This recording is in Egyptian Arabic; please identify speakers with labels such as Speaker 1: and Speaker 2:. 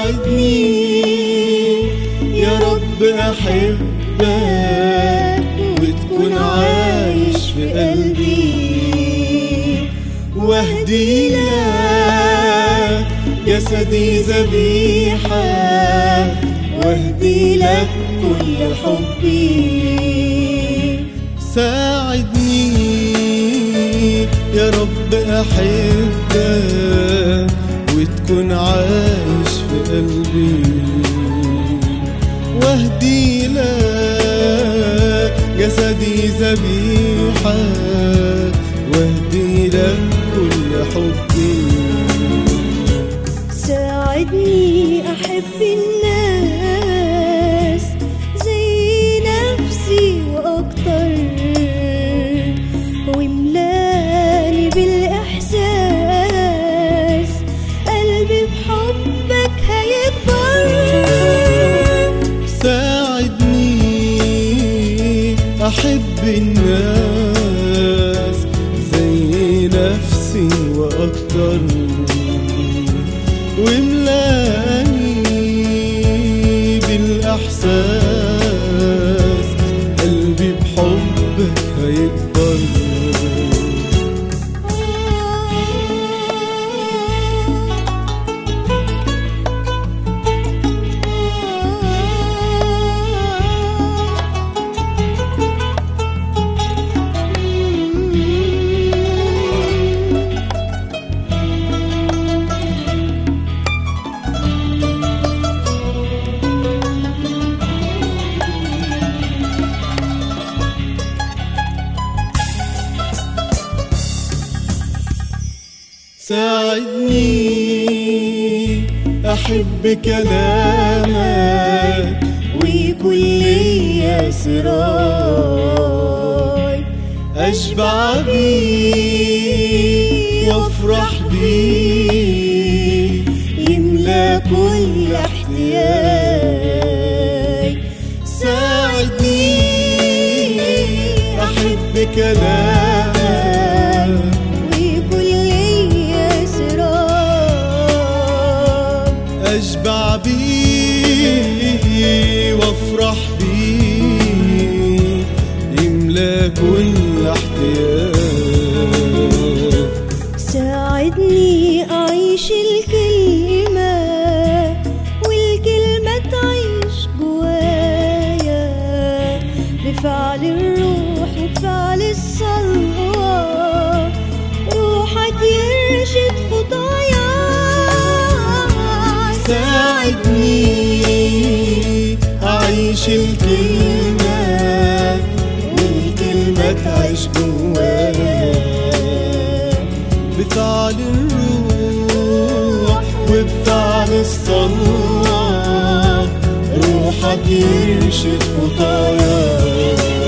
Speaker 1: ساعدني يا رب أحبك وتكون عايش في قلبي واهدي لك جسدي ذبيحة واهدي لك كل حبي ساعدني يا رب أحبك وتكون عايش في قلبي واهدي لك جسدي ذبيحة واهدي لك كل حبي
Speaker 2: ساعدني أحب الناس زي نفسي وأكتر واملاني بالإحساس قلبي بحبك هيكبر
Speaker 1: ساعدني أحب الناس زي نفسي وأكتر واملاني بالإحساس قلبي بحبك هيكبر ساعدني أحب كلامك ويكون ليا سراي أشبع بيه وأفرح بيه يملى كل احتياج ساعدني أحب كلامك
Speaker 2: ويكون ليا سراب
Speaker 1: أشبع بيه وأفرح بيه يملى كل احتياج
Speaker 2: ساعدني أعيش الكلمة والكلمة تعيش جوايا بفعل الروح وبفعل الصلاة روحك يرشد خطايا
Speaker 1: ساعدني أعيش الكلمة والكلمة تعيش جوايا بفعل الروح وبفعل الصلاة روحك يرشد خطايا